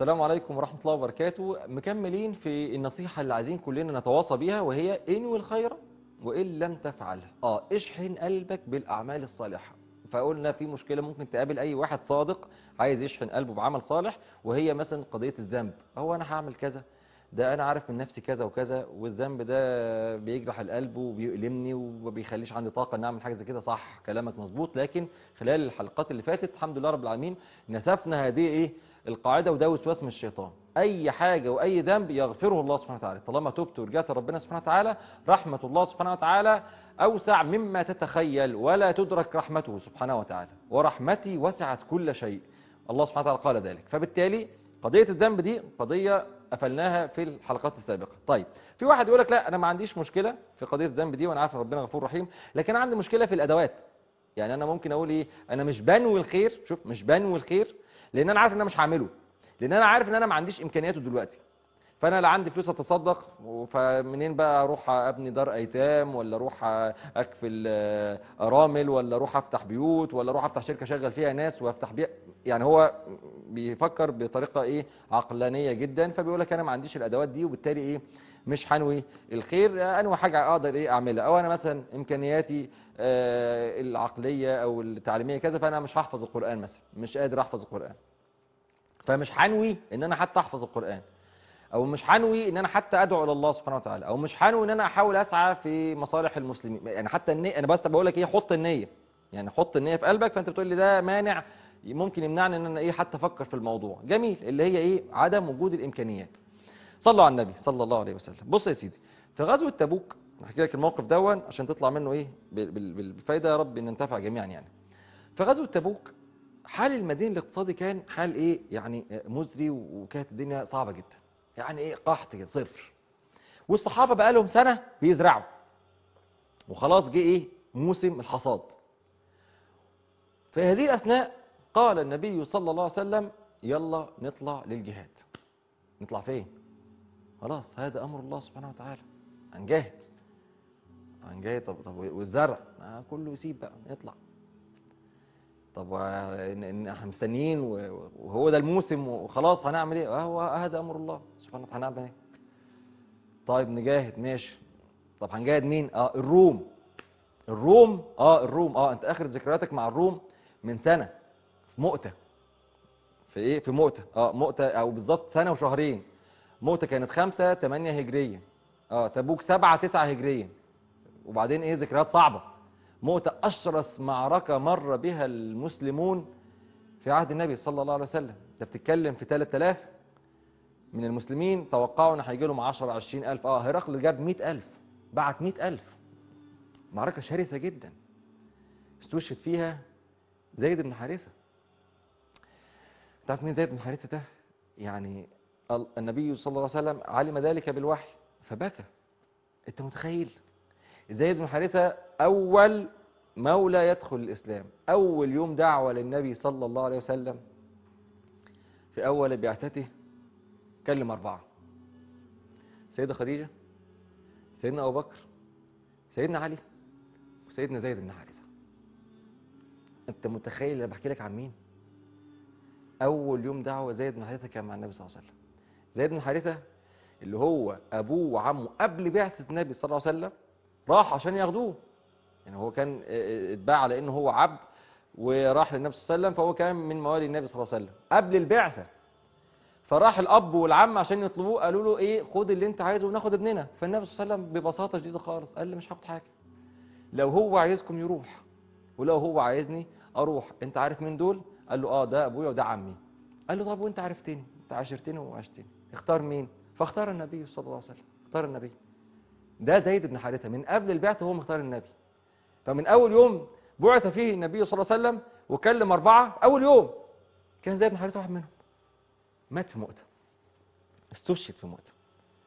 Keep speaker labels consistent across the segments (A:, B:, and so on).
A: السلام عليكم ورحمة الله وبركاته مكملين في النصيحة اللي عايزين كلنا نتواصى بيها وهي انوي الخير وإن لم تفعل اه اشحن قلبك بالأعمال الصالحة فقلنا في مشكلة ممكن تقابل أي واحد صادق عايز يشحن قلبه بعمل صالح وهي مثلا قضية الذنب هو أنا هعمل كذا ده أنا عارف من نفسي كذا وكذا والذنب ده بيجرح القلب وبيؤلمني وما بيخليش عندي طاقة إن أعمل حاجة زي كده صح كلامك مظبوط لكن خلال الحلقات اللي فاتت الحمد لله رب العالمين نسفنا هذه إيه القاعدة وده وسواس من الشيطان أي حاجة وأي ذنب يغفره الله سبحانه وتعالى طالما تبت ورجعت ربنا سبحانه وتعالى رحمة الله سبحانه وتعالى أوسع مما تتخيل ولا تدرك رحمته سبحانه وتعالى ورحمتي وسعت كل شيء الله سبحانه وتعالى قال ذلك فبالتالي قضية الذنب دي قضية قفلناها في الحلقات السابقة طيب في واحد يقول لك لا أنا ما عنديش مشكلة في قضية الذنب دي وأنا عارف ربنا غفور رحيم لكن عندي مشكلة في الأدوات يعني أنا ممكن أقول إيه أنا مش بنوي الخير شوف مش بنوي الخير لان انا عارف ان انا مش هعمله لان انا عارف ان انا ما عنديش امكانياته دلوقتي فانا لا عندي فلوس اتصدق فمنين بقى اروح ابني دار ايتام ولا اروح اكفل ارامل ولا اروح افتح بيوت ولا اروح افتح شركه اشغل فيها ناس وافتح بيها يعني هو بيفكر بطريقه ايه عقلانيه جدا فبيقول لك انا ما عنديش الادوات دي وبالتالي ايه مش هنوي الخير انوي حاجه اقدر ايه اعملها او انا مثلا امكانياتي آه العقليه او التعليميه كذا فانا مش هحفظ القران مثلا مش قادر احفظ القران فمش هنوي ان انا حتى احفظ القران او مش هنوي ان انا حتى ادعو الى الله سبحانه وتعالى او مش هنوي ان انا احاول اسعى في مصالح المسلمين يعني حتى النية انا بس بقول لك ايه حط النيه يعني حط النيه في قلبك فانت بتقول لي ده مانع ممكن يمنعني ان انا ايه حتى افكر في الموضوع جميل اللي هي ايه عدم وجود الامكانيات صلوا على النبي صلى الله عليه وسلم بص يا سيدي في غزوه تبوك هحكي لك الموقف دون عشان تطلع منه ايه بالفايده يا رب ان ننتفع جميعا يعني في غزوه تبوك حال المدينه الاقتصادي كان حال ايه يعني مزري وكانت الدنيا صعبه جدا يعني ايه قحط كده صفر والصحابه بقى لهم سنه بيزرعوا وخلاص جه ايه موسم الحصاد في هذه الاثناء قال النبي صلى الله عليه وسلم يلا نطلع للجهاد نطلع فين خلاص هذا امر الله سبحانه وتعالى هنجاهد هنجاهد طب طب والزرع آه كله يسيب بقى نطلع طب احنا مستنيين وهو ده الموسم وخلاص هنعمل ايه هو هذا امر الله سبحانه وتعالى هنعمل ايه طيب نجاهد ماشي طب هنجاهد مين اه الروم الروم اه الروم اه انت اخر ذكرياتك مع الروم من سنه في مؤته في ايه في مؤته اه مؤته او بالظبط سنه وشهرين مؤته كانت خمسة تمانية هجرية اه تبوك سبعة تسعة هجرية وبعدين ايه ذكريات صعبة مؤتة أشرس معركة مر بها المسلمون في عهد النبي صلى الله عليه وسلم انت بتتكلم في 3000 من المسلمين توقعوا ان هيجي لهم 10 20000 اه هرقل جاب 100000 بعت 100000 معركة شرسة جدا استشهد فيها زيد بن حارثة تعرف مين زيد بن حارثة ده يعني النبي صلى الله عليه وسلم علم ذلك بالوحي فبكى انت متخيل زيد بن حارثة أول مولى يدخل الإسلام أول يوم دعوة للنبي صلى الله عليه وسلم في أول بعثته كلم أربعة سيدة خديجة سيدنا أبو بكر سيدنا علي وسيدنا زيد بن حارثة أنت متخيل أنا بحكي لك عن مين أول يوم دعوة زيد بن حارثة كان مع النبي صلى الله عليه وسلم زيد بن حارثة اللي هو أبوه وعمه قبل بعثة النبي صلى الله عليه وسلم راح عشان ياخدوه يعني هو كان اتباع على انه هو عبد وراح للنبي صلى الله عليه وسلم فهو كان من موالي النبي صلى الله عليه وسلم قبل البعثه فراح الاب والعم عشان يطلبوه قالوا له ايه خد اللي انت عايزه وناخد ابننا فالنبي صلى الله عليه وسلم ببساطه شديده خالص قال لي مش هاخد حاجه لو هو عايزكم يروح ولو هو عايزني اروح انت عارف مين دول قال له اه ده ابويا وده عمي قال له طب وانت عرفتني انت عاشرتني وعشتني اختار مين فاختار النبي صلى الله عليه وسلم اختار النبي ده زيد بن حارثه من قبل البعث هو مختار النبي فمن اول يوم بعث فيه النبي صلى الله عليه وسلم وكلم اربعه اول يوم كان زيد بن حارثه واحد منهم مات في مؤته استشهد في مؤته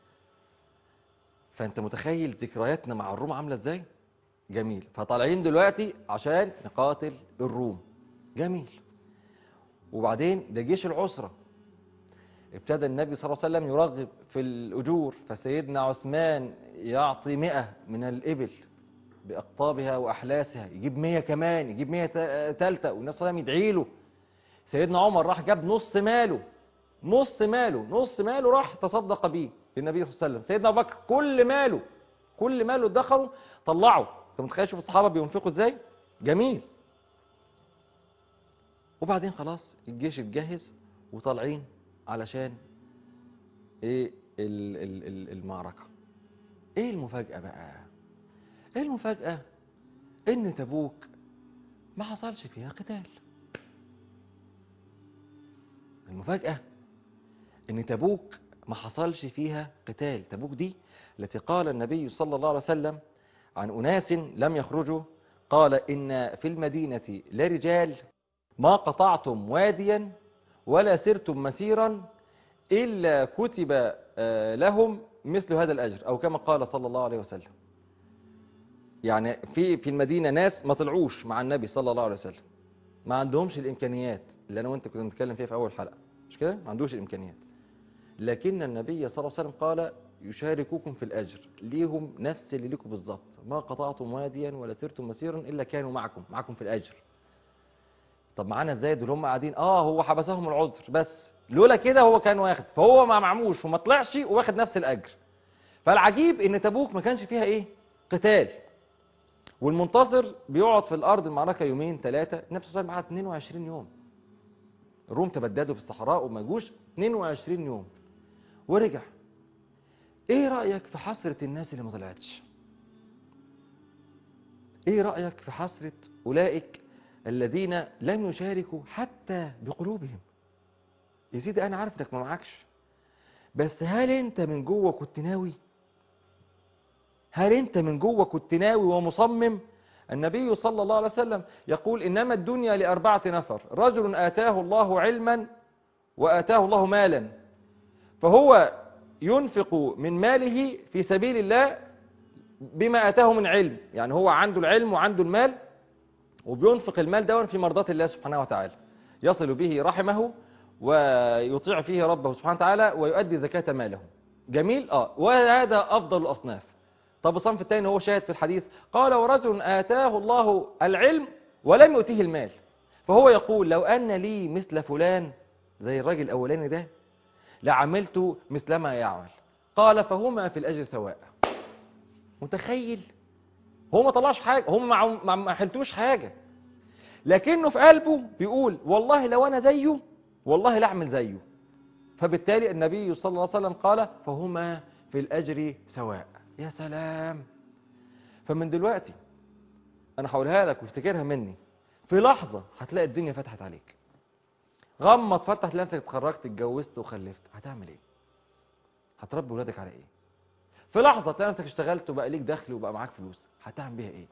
A: فانت متخيل ذكرياتنا مع الروم عامله ازاي جميل فطالعين دلوقتي عشان نقاتل الروم جميل وبعدين ده جيش العسره ابتدى النبي صلى الله عليه وسلم يرغب في الأجور فسيدنا عثمان يعطي مئة من الإبل بأقطابها وأحلاسها يجيب مية كمان يجيب مية تالتة والنبي صلى الله عليه وسلم يدعي له سيدنا عمر راح جاب نص ماله نص ماله نص ماله راح تصدق بيه للنبي صلى الله عليه وسلم سيدنا ابو بكر كل ماله كل ماله ادخره طلعه انت متخيل شوف الصحابه بينفقوا ازاي جميل وبعدين خلاص الجيش اتجهز وطالعين علشان ايه ال- ال- ال- المعركه ايه المفاجاه بقى ايه المفاجاه ان تبوك ما حصلش فيها قتال المفاجاه ان تبوك ما حصلش فيها قتال تبوك دي التي قال النبي صلى الله عليه وسلم عن أناس لم يخرجوا قال إن في المدينة لرجال ما قطعتم واديا ولا سرتم مسيرا إلا كتب آه، لهم مثل هذا الأجر أو كما قال صلى الله عليه وسلم يعني في في المدينة ناس ما طلعوش مع النبي صلى الله عليه وسلم ما عندهمش الإمكانيات اللي أنا وأنت كنا بنتكلم فيها في أول حلقة مش كده؟ ما عندوش الإمكانيات لكن النبي صلى الله عليه وسلم قال يشاركوكم في الأجر ليهم نفس اللي لكم بالظبط ما قطعتم واديا ولا سرتم مسيرا إلا كانوا معكم معكم في الأجر طب معانا ازاي دول هم قاعدين اه هو حبسهم العذر بس لولا كده هو كان واخد فهو ما معموش وما طلعش واخد نفس الأجر فالعجيب ان تبوك ما كانش فيها ايه قتال والمنتصر بيقعد في الارض المعركه يومين ثلاثه النبي صلى الله عليه وسلم قعد 22 يوم الروم تبددوا في الصحراء وما جوش 22 يوم ورجع ايه رأيك في حسرة الناس اللي ما طلعتش ايه رأيك في حسرة اولئك الذين لم يشاركوا حتى بقلوبهم يا سيدي انا عارف انك ما معكش بس هل انت من جوه كنت ناوي هل انت من جوه كنت ناوي ومصمم النبي صلى الله عليه وسلم يقول انما الدنيا لاربعه نفر رجل اتاه الله علما واتاه الله مالا فهو ينفق من ماله في سبيل الله بما اتاه من علم يعني هو عنده العلم وعنده المال وبينفق المال ده في مرضات الله سبحانه وتعالى يصل به رحمه ويطيع فيه ربه سبحانه وتعالى ويؤدي زكاة ماله جميل اه وهذا افضل الاصناف طب الصنف الثاني هو شاهد في الحديث قال ورجل اتاه الله العلم ولم يؤتيه المال فهو يقول لو ان لي مثل فلان زي الراجل الاولاني ده لعملت مثل ما يعمل قال فهما في الاجر سواء متخيل هو ما طلعش حاجه هم ما ما- ما حلتوش حاجه لكنه في قلبه بيقول والله لو انا زيه والله لا اعمل زيه فبالتالي النبي صلى الله عليه وسلم قال فهما في الاجر سواء يا سلام فمن دلوقتي انا هقولها لك وافتكرها مني في لحظه هتلاقي الدنيا فتحت عليك غمض فتح تلاقي نفسك اتخرجت اتجوزت وخلفت هتعمل ايه هتربي ولادك على ايه في لحظه تلاقي نفسك اشتغلت وبقى ليك دخل وبقى معاك فلوس هتعمل بيها ايه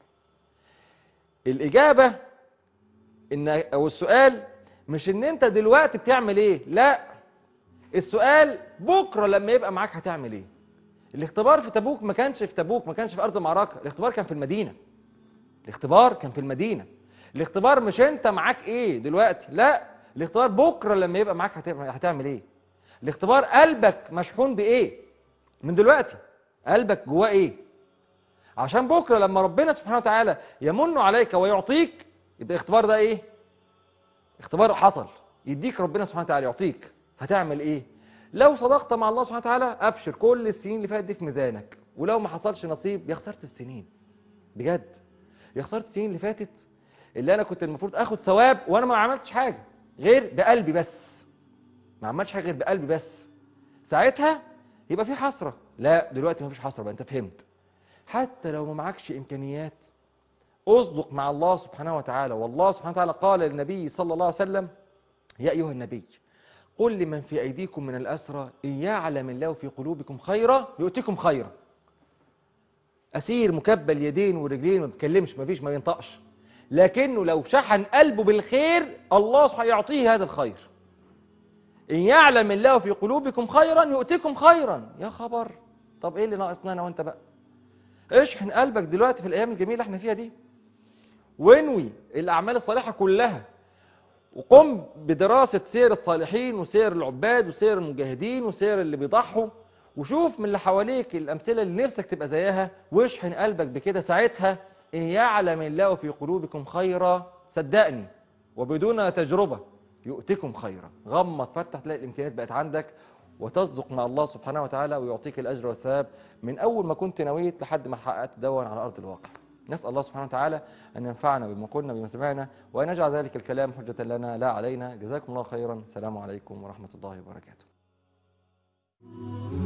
A: الاجابه ان او السؤال مش ان انت دلوقتي بتعمل ايه لا السؤال بكره لما يبقى معاك هتعمل ايه الاختبار في تبوك ما كانش في تبوك ما كانش في ارض المعركه الاختبار كان في المدينه الاختبار كان في المدينه الاختبار مش انت معاك ايه دلوقتي لا الاختبار بكره لما يبقى معاك هتعمل هتعمل ايه الاختبار قلبك مشحون بايه من دلوقتي قلبك جواه ايه عشان بكره لما ربنا سبحانه وتعالى يمن عليك ويعطيك يبقى الاختبار ده ايه اختبار حصل يديك ربنا سبحانه وتعالى يعطيك هتعمل ايه لو صدقت مع الله سبحانه وتعالى ابشر كل السنين اللي فاتت دي في ميزانك ولو ما حصلش نصيب يا خسرت السنين بجد يا خسرت السنين اللي فاتت اللي انا كنت المفروض اخد ثواب وانا ما عملتش حاجه غير بقلبي بس ما عملتش حاجه غير بقلبي بس ساعتها يبقى في حسره لا دلوقتي ما فيش حسره بقى انت فهمت حتى لو ما معكش امكانيات اصدق مع الله سبحانه وتعالى والله سبحانه وتعالى قال للنبي صلى الله عليه وسلم يا ايها النبي قل لمن في ايديكم من الاسرى ان يعلم الله في قلوبكم خيرا يؤتكم خيرا اسير مكبل يدين ورجلين ما بيتكلمش ما فيش ما ينطقش لكنه لو شحن قلبه بالخير الله سبحانه يعطيه هذا الخير إن يعلم الله في قلوبكم خيرا يؤتكم خيرا يا خبر طب إيه اللي ناقصنا أنا وأنت بقى اشحن قلبك دلوقتي في الأيام الجميلة احنا فيها دي وانوي الأعمال الصالحة كلها وقم بدراسة سير الصالحين وسير العباد وسير المجاهدين وسير اللي بيضحوا وشوف من اللي حواليك الأمثلة اللي نفسك تبقى زيها واشحن قلبك بكده ساعتها إن يعلم الله في قلوبكم خيرا صدقني وبدون تجربة يؤتكم خيرا غمض فتح تلاقي الامكانيات بقت عندك وتصدق مع الله سبحانه وتعالى ويعطيك الاجر والثواب من اول ما كنت نويت لحد ما حققت دون على ارض الواقع نسال الله سبحانه وتعالى ان ينفعنا بما قلنا بما سمعنا وان يجعل ذلك الكلام حجه لنا لا علينا جزاكم الله خيرا السلام عليكم ورحمه الله وبركاته